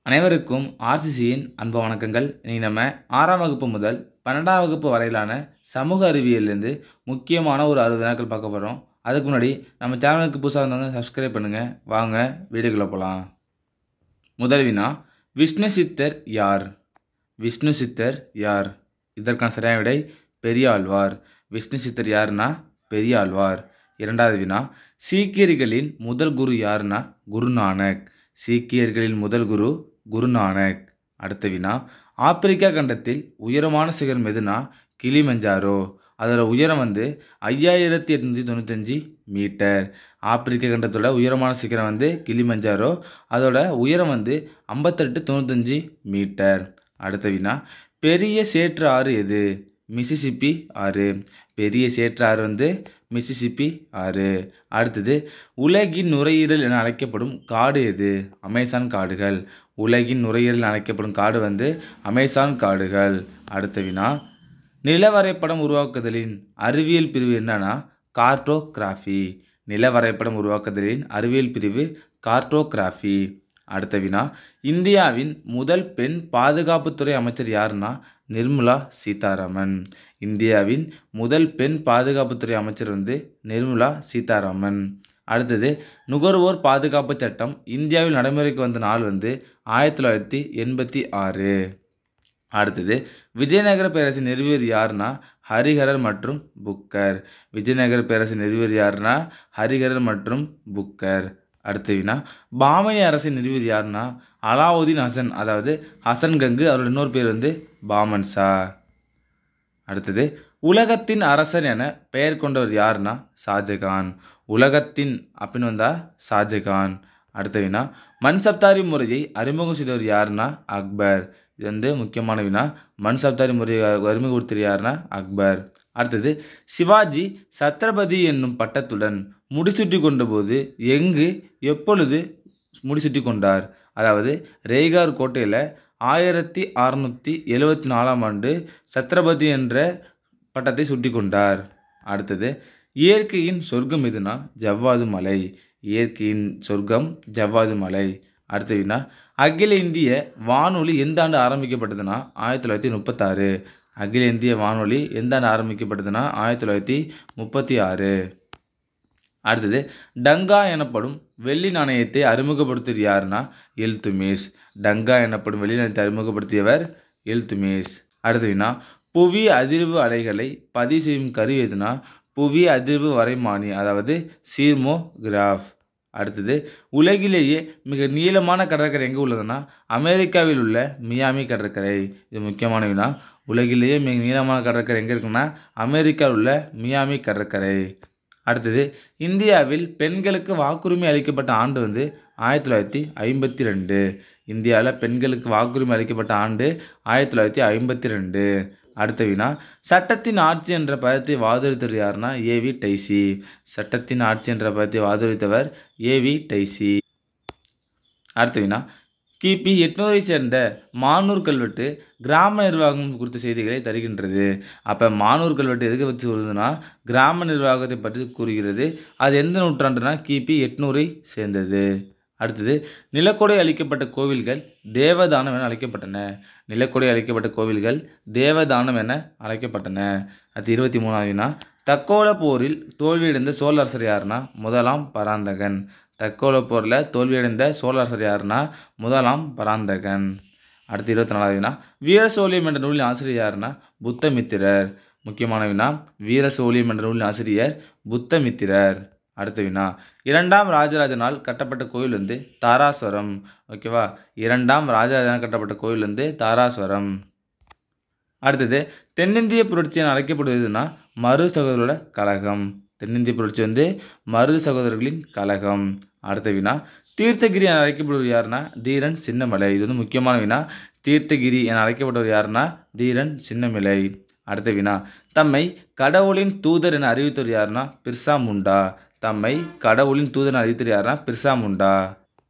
அனைவருக்கும் ஆர்சிசியின் அன்பு வணக்கங்கள் இன்னைக்கு நம்ம ஆறாம் வகுப்பு முதல் பன்னெண்டாம் வகுப்பு வரையிலான சமூக அறிவியல்லேருந்து முக்கியமான ஒரு அறுபது நாட்கள் பார்க்க போகிறோம் அதுக்கு முன்னாடி நம்ம சேனலுக்கு புதுசாக இருந்தவங்க சப்ஸ்கிரைப் பண்ணுங்கள் வாங்க வீடியோக்குள்ளே போகலாம் முதல் வினா விஷ்ணு சித்தர் யார் விஷ்ணு சித்தர் யார் இதற்கான சரியான விடை பெரியாழ்வார் விஷ்ணு சித்தர் யாருன்னா பெரியாழ்வார் இரண்டாவது வினா சீக்கியர்களின் முதல் குரு யாருன்னா குருநானக் சீக்கியர்களின் முதல் குரு குருநானக் அடுத்த வினா ஆப்பிரிக்கா கண்டத்தில் உயரமான சிகரம் எதுனா கிளிமஞ்சாரோ அதோட உயரம் வந்து ஐயாயிரத்தி எட்நூற்றி தொண்ணூத்தஞ்சு மீட்டர் ஆப்பிரிக்க கண்டத்தோட உயரமான சிகரம் வந்து கிளிமஞ்சாரோ அதோட உயரம் வந்து ஐம்பத்தெட்டு தொண்ணூத்தஞ்சு மீட்டர் அடுத்த வினா பெரிய சேற்று ஆறு எது மிசிசிப்பி ஆறு பெரிய சேற்று ஆறு வந்து மிசிசிப்பி ஆறு அடுத்தது உலகின் நுரையீரல் என அழைக்கப்படும் காடு எது அமேசான் காடுகள் உலகின் நுரையீரல் என அழைக்கப்படும் காடு வந்து அமேசான் காடுகள் அடுத்த வினா நிலவரைபடம் உருவாக்குதலின் அறிவியல் பிரிவு என்னன்னா கார்டோகிராஃபி நிலவரைபடம் உருவாக்குதலின் அறிவியல் பிரிவு கார்டோகிராஃபி அடுத்த வினா இந்தியாவின் முதல் பெண் பாதுகாப்புத்துறை அமைச்சர் யாருன்னா நிர்மலா சீதாராமன் இந்தியாவின் முதல் பெண் பாதுகாப்புத்துறை அமைச்சர் வந்து நிர்மலா சீதாராமன் அடுத்தது நுகர்வோர் பாதுகாப்பு சட்டம் இந்தியாவில் நடைமுறைக்கு வந்த நாள் வந்து ஆயிரத்தி தொள்ளாயிரத்தி எண்பத்தி ஆறு அடுத்தது விஜயநகர பேரரசு நிறுவியர் யாருன்னா ஹரிஹரர் மற்றும் புக்கர் விஜயநகர பேரரசு நிறுவியர் யாருன்னா ஹரிஹரர் மற்றும் புக்கர் அடுத்த வினா பாமனி அரசை நிறுவியர் யாருன்னா அலாவுதீன் ஹசன் அதாவது ஹசன் கங்கு அவரோட இன்னொரு பேர் வந்து பாமன் ஷா அடுத்தது உலகத்தின் அரசன் என பெயர் கொண்டவர் யாருன்னா ஷாஜகான் உலகத்தின் அப்படின்னு வந்தா ஷாஜகான் அடுத்த வினா மன்சப்தாரி முறையை அறிமுகம் செய்தவர் யாருன்னா அக்பர் இது வந்து முக்கியமான வினா மன்சப்தாரி முறையை அறிமுகப்படுத்தியவர் யாருன்னா அக்பர் அடுத்தது சிவாஜி சத்ரபதி என்னும் பட்டத்துடன் முடிசூட்டி கொண்டபோது எங்கு எப்பொழுது முடிசூட்டி கொண்டார் அதாவது ரேகார் கோட்டையில் ஆயிரத்தி அறநூற்றி எழுவத்தி நாலாம் ஆண்டு சத்ரபதி என்ற பட்டத்தை சுட்டி கொண்டார் அடுத்தது இயற்கையின் சொர்க்கம் எதுனா ஜவ்வாது மலை இயற்கையின் சொர்க்கம் ஜவ்வாது மலை அடுத்த வினா அகில இந்திய வானொலி எந்த ஆண்டு ஆரம்பிக்கப்பட்டதுன்னா ஆயிரத்தி தொள்ளாயிரத்தி முப்பத்தாறு அகில இந்திய வானொலி எந்த ஆண்டு ஆரம்பிக்கப்பட்டதுன்னா ஆயிரத்தி தொள்ளாயிரத்தி முப்பத்தி ஆறு அடுத்தது டங்கா எனப்படும் வெள்ளி நாணயத்தை அறிமுகப்படுத்தியது யாருன்னா எல்துமேஸ் டங்கா எனப்படும் வெள்ளி நாணயத்தை அறிமுகப்படுத்தியவர் எல்துமேஸ் அடுத்த வினா புவி அதிர்வு அலைகளை பதிவு செய்யும் கருவி எதுனா புவி அதிர்வு வரைமானி அதாவது சீர்மோகிராஃப் அடுத்தது உலகிலேயே மிக நீளமான கடற்கரை எங்கே உள்ளதுன்னா அமெரிக்காவில் உள்ள மியாமி கடற்கரை இது முக்கியமான வினா உலகிலேயே மிக நீளமான கடற்கரை எங்கே இருக்குன்னா அமெரிக்காவில் உள்ள மியாமி கடற்கரை அடுத்தது இந்தியாவில் பெண்களுக்கு வாக்குரிமை அளிக்கப்பட்ட ஆண்டு வந்து ஆயிரத்தி தொள்ளாயிரத்தி ஐம்பத்தி ரெண்டு இந்தியாவில் பெண்களுக்கு வாக்குரிமை அளிக்கப்பட்ட ஆண்டு ஆயிரத்தி தொள்ளாயிரத்தி ஐம்பத்தி ரெண்டு அடுத்த வினா சட்டத்தின் ஆட்சி என்ற பதத்தை வாதொழித்தவர் யாருன்னா ஏவி டைசி சட்டத்தின் ஆட்சி என்ற பதத்தை வாதொழித்தவர் ஏவி டைசி அடுத்த வினா கிபி எட்நூறை சேர்ந்த மானூர் கல்வெட்டு கிராம நிர்வாகம் குறித்த செய்திகளை தருகின்றது அப்போ மானூர் கல்வெட்டு எதுக்கு வச்சு வருதுன்னா கிராம நிர்வாகத்தை பற்றி கூறுகிறது அது எந்த நூற்றாண்டுனா கிபி எட்நூறை சேர்ந்தது அடுத்தது நிலக்கொடை அளிக்கப்பட்ட கோவில்கள் தேவதானம் என அழைக்கப்பட்டன நிலக்கொடை அளிக்கப்பட்ட கோவில்கள் தேவதானம் என அழைக்கப்பட்டன அது இருபத்தி மூணாவதுனா தக்கோல போரில் தோல்வியடைந்த சோழரசர் யாருன்னா முதலாம் பராந்தகன் தக்கோல போரில் தோல்வியடைந்த சோழரசர் யாருன்னா முதலாம் பராந்தகன் அடுத்து இருபத்தி நாலாவதுனா வீரசோழியம் என்ற நூலின் ஆசிரியர் யாருன்னா புத்தமித்திரர் முக்கியமான வினா வீரசோழியம் என்ற நூலின் ஆசிரியர் புத்தமித்திரர் அடுத்த வினா இரண்டாம் ராஜராஜனால் கட்டப்பட்ட கோயில் வந்து தாராசுரம் ஓகேவா இரண்டாம் ராஜராஜனால் கட்டப்பட்ட கோயில் வந்து தாராசுரம் அடுத்தது தென்னிந்திய புரட்சி என அழைக்கப்படுவதுன்னா மரு சகோதரோட கழகம் தென்னிந்திய புரட்சி வந்து மருது சகோதரர்களின் கழகம் அடுத்த வினா தீர்த்தகிரி என அழைக்கப்படுவது யாருன்னா தீரன் சின்னமலை இது வந்து முக்கியமான வினா தீர்த்தகிரி என அழைக்கப்பட்டவர் யாருன்னா தீரன் சின்னமலை அடுத்த வினா தம்மை கடவுளின் தூதர் என அறிவித்தவர் யாருன்னா பிர்சா முண்டா தம்மை கடவுளின் தூதர் என அறிவித்தவர் யாருன்னா பிர்சா முண்டா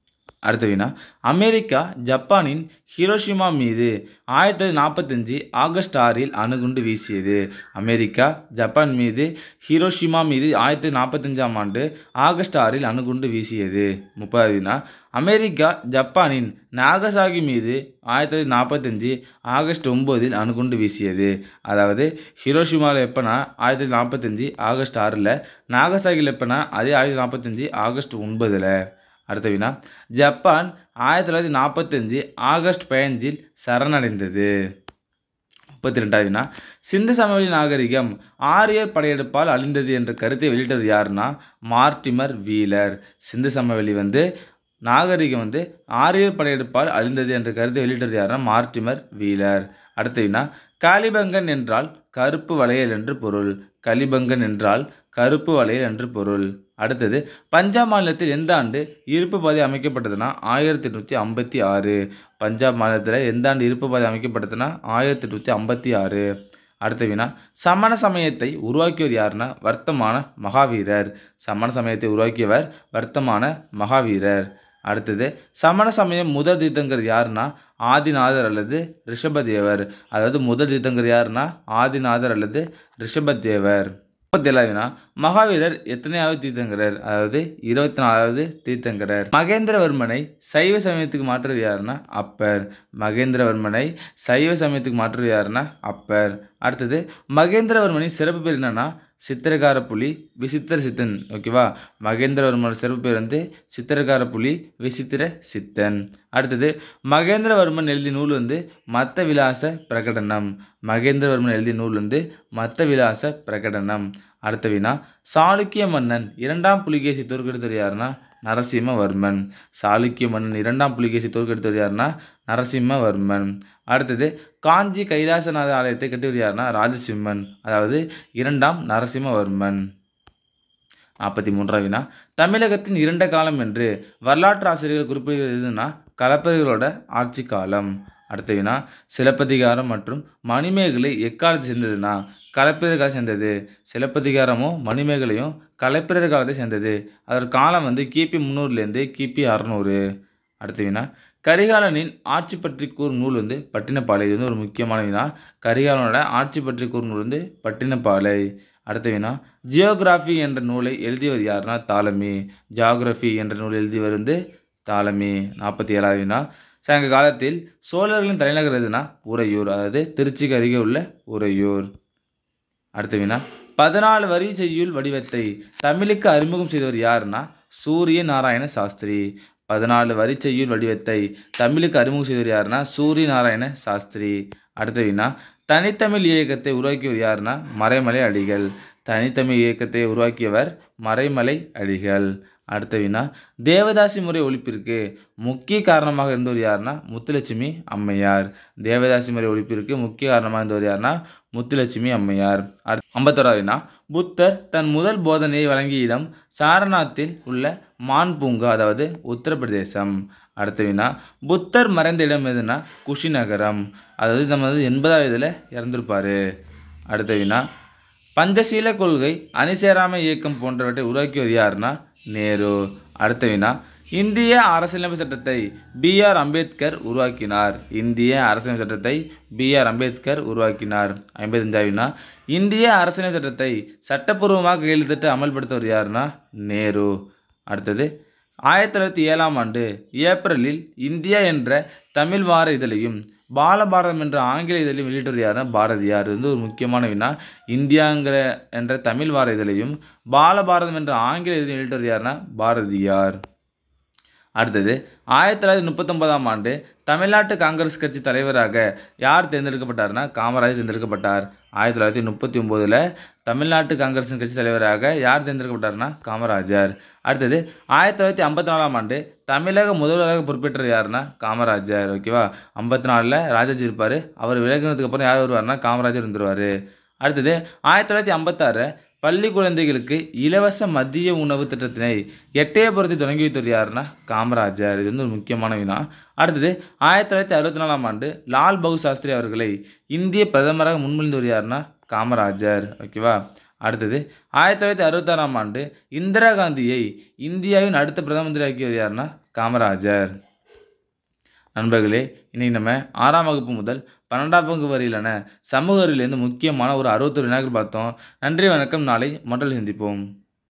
அடுத்த வினா அமெரிக்கா ஜப்பானின் ஹிரோஷிமா மீது ஆயிரத்தி தொள்ளாயிரத்தி நாற்பத்தஞ்சு ஆகஸ்ட் ஆறில் அணுகுண்டு வீசியது அமெரிக்கா ஜப்பான் மீது ஹிரோஷிமா மீது ஆயிரத்தி நாற்பத்தஞ்சாம் ஆண்டு ஆகஸ்ட் ஆறில் அணுகுண்டு வீசியது முப்பதாவது வினா அமெரிக்கா ஜப்பானின் நாகசாகி மீது ஆயிரத்தி தொள்ளாயிரத்தி நாற்பத்தஞ்சு ஆகஸ்ட் ஒம்போதில் அணுகுண்டு வீசியது அதாவது ஹிரோஷிமாவில் எப்போனா ஆயிரத்தி தொள்ளாயிரத்தி நாற்பத்தஞ்சு ஆகஸ்ட் ஆறில் நாகசாகியில் எப்போனா அதே ஆயிரத்தி தொள்ளாயிரத்தி நாற்பத்தஞ்சு ஆகஸ்ட் ஒன்பதில் அடுத்த வினா ஜப்பான் ஆயிரத்தி தொள்ளாயிரத்தி நாற்பத்தஞ்சு ஆகஸ்ட் பதினஞ்சில் சரணடைந்தது முப்பத்தி ரெண்டாவது வினா சிந்து சமவெளி நாகரிகம் ஆரியர் படையெடுப்பால் அழிந்தது என்ற கருத்தை வெளியிட்டது யாருன்னா மார்டிமர் வீலர் சிந்து சமவெளி வந்து நாகரிகம் வந்து ஆரியர் படையெடுப்பால் அழிந்தது என்ற கருத்தை வெளியிட்டது யாருன்னா மார்டிமர் வீலர் அடுத்த வினா காலிபங்கன் என்றால் கருப்பு வளையல் என்று பொருள் கலிபங்கன் என்றால் கருப்பு வளையல் என்று பொருள் அடுத்தது பஞ்சாப் மாநிலத்தில் எந்த ஆண்டு இருப்பு பாதை அமைக்கப்பட்டதுன்னா ஆயிரத்தி எட்நூற்றி ஐம்பத்தி ஆறு பஞ்சாப் மாநிலத்தில் எந்த ஆண்டு இருப்பு பாதை அமைக்கப்பட்டதுன்னா ஆயிரத்தி எட்நூற்றி ஐம்பத்தி ஆறு அடுத்த வினா சமண சமயத்தை உருவாக்கியவர் யாருன்னா வர்த்தமான மகாவீரர் சமண சமயத்தை உருவாக்கியவர் வர்த்தமான மகாவீரர் அடுத்தது சமண சமயம் முதல் தீர்த்தங்கர் யாருன்னா ஆதிநாதர் அல்லது ரிஷபதேவர் அதாவது முதல் தீர்த்தங்கர் யாருன்னா ஆதிநாதர் அல்லது ரிஷபதேவர் முப்பத்தேழாவதுனா மகாவீரர் எத்தனையாவது தீர்த்தங்கரர் அதாவது இருபத்தி நாலாவது தீர்த்தங்கரர் மகேந்திரவர்மனை சைவ சமயத்துக்கு மாற்றுறது யாருன்னா அப்பர் மகேந்திரவர்மனை சைவ சமயத்துக்கு மாற்றுறது யாருன்னா அப்பர் அடுத்தது மகேந்திரவர்மனின் சிறப்பு பேர் என்னன்னா சித்திரகார புலி விசித்திர சித்தன் ஓகேவா மகேந்திரவர்மனோட சிறப்பு பேர் வந்து சித்திரகார புலி விசித்திர சித்தன் அடுத்தது மகேந்திரவர்மன் எழுதிய நூல் வந்து மத்த விலாச பிரகடனம் மகேந்திரவர்மன் எழுதிய நூல் வந்து மத்த விலாச பிரகடனம் அடுத்த வினா சாளுக்கிய மன்னன் இரண்டாம் புலிகேசி தோற்கெடுத்தவர் யாருன்னா நரசிம்மவர்மன் சாளுக்கிய மன்னன் இரண்டாம் புலிகேசி தோற்கெடுத்தவர் யாருன்னா நரசிம்மவர்மன் அடுத்தது காஞ்சி கைலாசநாத ஆலயத்தை கட்டியவர் யாருன்னா ராஜசிம்மன் அதாவது இரண்டாம் நரசிம்மவர்மன் நாற்பத்தி மூன்றாவது வினா தமிழகத்தின் இரண்ட காலம் என்று வரலாற்று ஆசிரியர்கள் குறிப்பிடுகிறது எதுன்னா களப்பதிகளோட ஆட்சி காலம் அடுத்த வினா சிலப்பதிகாரம் மற்றும் மணிமேகலை எக்காலத்தை சேர்ந்ததுன்னா கலப்பிரர் காலம் சேர்ந்தது சிலப்பதிகாரமும் மணிமேகலையும் கலப்பிரர் காலத்தை சேர்ந்தது அதோட காலம் வந்து கிபி முந்நூறுலேருந்து கிபி அறநூறு அடுத்த வினா கரிகாலனின் ஆட்சி பற்றி கூறும் நூல் வந்து பட்டினப்பாலை இது வந்து ஒரு முக்கியமான வினா கரிகாலனோட ஆட்சி பற்றி கூறும் நூல் வந்து பட்டினப்பாலை அடுத்த வினா ஜியோகிராஃபி என்ற நூலை எழுதியவர் யாருன்னா தாலமி ஜியாகிரஃபி என்ற நூல் எழுதியவர் வந்து தாலமி நாற்பத்தி ஏழாவது வினா சங்க காலத்தில் சோழர்களின் தலைநகர் எதுனா உறையூர் அதாவது திருச்சிக்கு அருகே உள்ள உறையூர் அடுத்த வினா பதினாலு வரி செய்யுள் வடிவத்தை தமிழுக்கு அறிமுகம் செய்தவர் யாருன்னா சூரிய நாராயண சாஸ்திரி பதினாலு வரி செய்யுள் வடிவத்தை தமிழுக்கு அறிமுகம் செய்தவர் யாருன்னா சூரிய நாராயண சாஸ்திரி அடுத்த வினா தனித்தமிழ் இயக்கத்தை உருவாக்கியவர் யாருன்னா மறைமலை அடிகள் தனித்தமிழ் இயக்கத்தை உருவாக்கியவர் மறைமலை அடிகள் அடுத்த வினா தேவதாசி முறை ஒழிப்பிற்கு முக்கிய காரணமாக இருந்தவர் யாருன்னா முத்துலட்சுமி அம்மையார் தேவதாசி முறை ஒழிப்பிற்கு முக்கிய காரணமாக இருந்தவர் யாருன்னா முத்துலட்சுமி அம்மையார் அடுத்து ஐம்பத்தோராவது வினா புத்தர் தன் முதல் போதனையை வழங்கிய இடம் சாரநாத்தில் உள்ள மான் பூங்கா அதாவது உத்தரப்பிரதேசம் அடுத்த வினா புத்தர் மறைந்த இடம் எதுனா குஷிநகரம் அதாவது நம்ம வந்து எண்பதாவது இதில் இறந்துருப்பாரு அடுத்த வினா பஞ்சசீல கொள்கை அணிசேராமை இயக்கம் போன்றவற்றை உருவாக்கியவர் யாருன்னா நேரு அடுத்த வினா இந்திய அரசியலமைப்பு சட்டத்தை பிஆர் அம்பேத்கர் உருவாக்கினார் இந்திய அரசியலமைப்பு சட்டத்தை பிஆர் அம்பேத்கர் உருவாக்கினார் ஐம்பத்தஞ்சாவது வினா இந்திய அரசியலமைப்பு சட்டத்தை சட்டப்பூர்வமாக கையெழுத்திட்டு அமல்படுத்தவர் யாருன்னா நேரு அடுத்தது ஆயிரத்தி தொள்ளாயிரத்தி ஏழாம் ஆண்டு ஏப்ரலில் இந்தியா என்ற தமிழ் வார இதழையும் பாலபாரதம் என்ற ஆங்கில இதழையும் வெளியிட்டவர் யாருன்னா பாரதியார் இது வந்து ஒரு முக்கியமான வினா இந்தியாங்கிற என்ற தமிழ் வார இதழையும் பாலபாரதம் என்ற ஆங்கில இதழையும் வெளியிட்டவர் யாருன்னா பாரதியார் அடுத்தது ஆயிரத்தி தொள்ளாயிரத்தி முப்பத்தொன்பதாம் ஆண்டு தமிழ்நாட்டு காங்கிரஸ் கட்சி தலைவராக யார் தேர்ந்தெடுக்கப்பட்டார்னா காமராஜர் தேர்ந்தெடுக்கப்பட்டார் ஆயிரத்தி தொள்ளாயிரத்தி முப்பத்தி ஒம்போதில் தமிழ்நாட்டு காங்கிரஸ் கட்சி தலைவராக யார் தேர்ந்தெடுக்கப்பட்டார்னா காமராஜர் அடுத்தது ஆயிரத்தி தொள்ளாயிரத்தி ஐம்பத்தி நாலாம் ஆண்டு தமிழக முதல்வராக பொறுப்பேற்றது யாருன்னா காமராஜர் ஓகேவா ஐம்பத்தி நாலில் ராஜாஜி இருப்பார் அவர் விலகினதுக்கு அப்புறம் யார் வருவார்னா காமராஜர் இருந்துருவார் அடுத்தது ஆயிரத்தி தொள்ளாயிரத்தி ஐம்பத்தாறு பள்ளி குழந்தைகளுக்கு இலவச மதிய உணவு திட்டத்தினை எட்டயபுரத்தை தொடங்கி வைத்தவர் யாருன்னா காமராஜர் இது வந்து ஒரு முக்கியமான வினா அடுத்தது ஆயிரத்தி தொள்ளாயிரத்தி அறுபத்தி நாலாம் ஆண்டு லால் பகு சாஸ்திரி அவர்களை இந்திய பிரதமராக முன்மொழிந்தவர் யாருன்னா காமராஜர் ஓகேவா அடுத்தது ஆயிரத்தி தொள்ளாயிரத்தி அறுபத்தாறாம் ஆண்டு இந்திரா காந்தியை இந்தியாவின் அடுத்த பிரதம மந்திரி ஆக்கியவர் யாருன்னா காமராஜர் நண்பர்களே இன்னைக்கு நம்ம ஆறாம் வகுப்பு முதல் பன்னெண்டாம் வகுப்பு வரையிலான சமூக அறிவியலேருந்து முக்கியமான ஒரு அறுபத்தொரு வினாக்கள் பார்த்தோம் நன்றி வணக்கம் நாளை மற்றொரு சந்திப்போம்